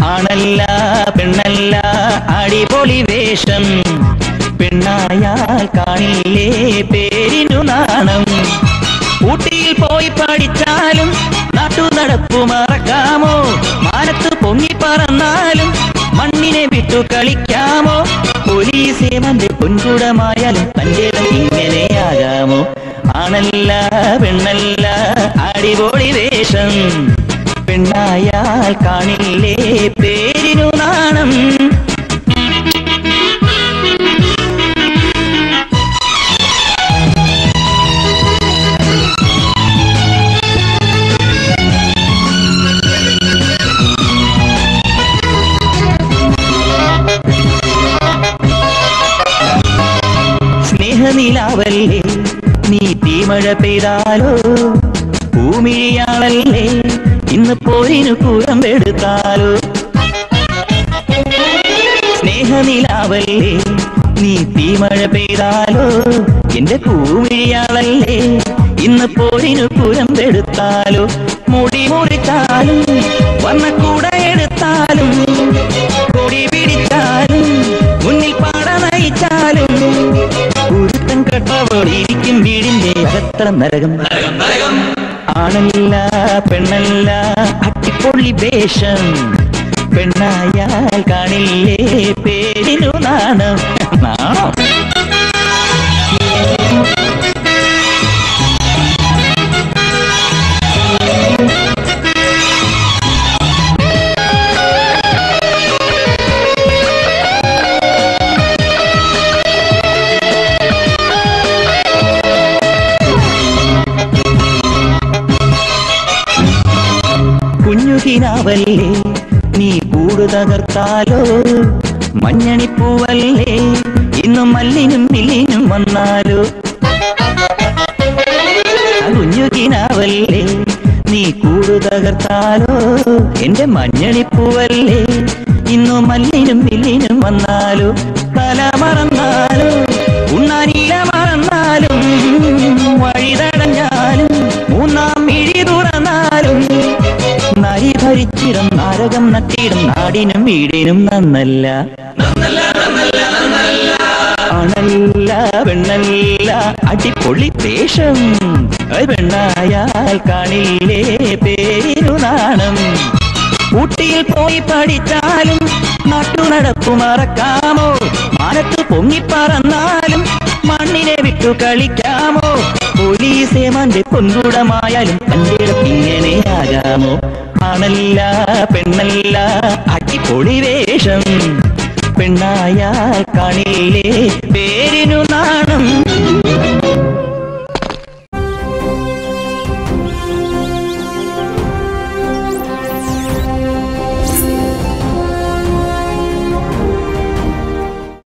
ആണല്ല പെണ്ണല്ല അടിപൊളി വേഷം പെണ്ണായാൽ കാണില്ലേ പേരിനു നാണം ഊട്ടിയിൽ പോയി പഠിച്ചാലും നാട്ടു നടപ്പു മറക്കാമോ മാനത്ത് പൊങ്ങി പറന്നാലും മണ്ണിനെ വിട്ടു കളിക്കാമോ പോലീസ് ഏമന്റെ പൊൻകുടമായാലും തന്റെ ഇങ്ങനെയാകാമോ ആണല്ല പെണ്ണല്ല അടിപൊളി വേഷം പെണ്ണായാൽ കാണില്ലേ പേരിനു നാണം സ്നേഹനിലാവല്ലേ നീ തീമഴ പെയ്താലോ ഭൂമിഴിയാളല്ലേ ഇന്ന് പോരിനു കൂറമ്പെടുത്താലോ സ്നേഹനിലാവല്ലേ നീ തീമഴ പെയ്താലോ എന്റെ പൂമിഴിയാളല്ലേ ഇന്ന് പോരിനു കുരമ്പെടുത്താലോ മുടി മുറിച്ചാലും വന്ന കൂട എടുത്താലും കൊടി പിടിച്ചാലും മുന്നിൽ പാട നയിച്ചാലും ഒരുത്തൻ കെട്ടവൾ ഇരിക്കും വീടിന്റെ അകത്തറ നരകം ആണല്ല പെണ്ണല്ല അട്ടിപ്പൊളി വേഷം പെണ്ണായാൽ കാണില്ലേ പേരിനു നാണം നാണം കുഞ്ഞുകിനാവല്ലേ നീ കൂട് തകർത്താലോ മഞ്ഞണിപ്പൂവല്ലേ ഇന്നും മല്ലിനും മില്ലിനും വന്നാലോ ആ കുഞ്ഞുകിനാവല്ലേ നീ കൂട് തകർത്താലോ എന്റെ മഞ്ഞണിപ്പൂവല്ലേ ഇന്നു മല്ലിനും മില്ലിനും വന്നാലോ തല മറന്നാലോ ഉണ്ണാനില മറന്നാലും വഴി തടഞ്ഞാലും മൂന്നാം മിഴി തുറന്നാലും നരി ഭരിച്ചിടം നരകം നട്ടിടും നാടിനും വീടിനും നന്നല്ല ആണല്ല പെണ്ണല്ല അടിപൊളി വേഷം അത് പെണ്ണായാൽ കാണില്ലേ പേരിനു നാണം ഊട്ടിയിൽ പോയി പഠിച്ചാലും നാട്ടു നടപ്പു മറക്കാമോ മാനത്ത് പൊങ്ങി പറന്നാലും മണ്ണിനെ വിട്ടു കളിക്കാമോ പോലീസ് ഏമാന്റെ പൊൻകുടമായാലും തന്റെ ഇങ്ങനെയാകാമോ ആണല്ല പെണ്ണല്ല അടിപൊളി വേഷം പെണ്ണായാൽ കാണില്ലേ